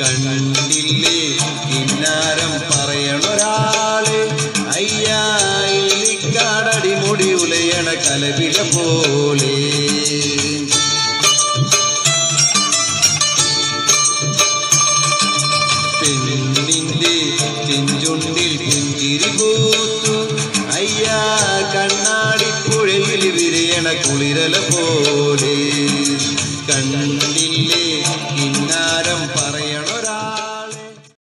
കണ്ടില്ലേ കിന്നാരം പറയണൊരാള് അയ്യാ ഇല്ലിക്കാടടി മുടി ഉലയണ കലവില പോലെ പെണ്ണിന്റെ ചെഞ്ചുണ്ടിൽ പുഞ്ചിരി പൂത്തു അയ്യാ കണ്ണാടി പുഴയിൽ വിരിയണ കുളിരല പോലെ കണ്ടില്ലേ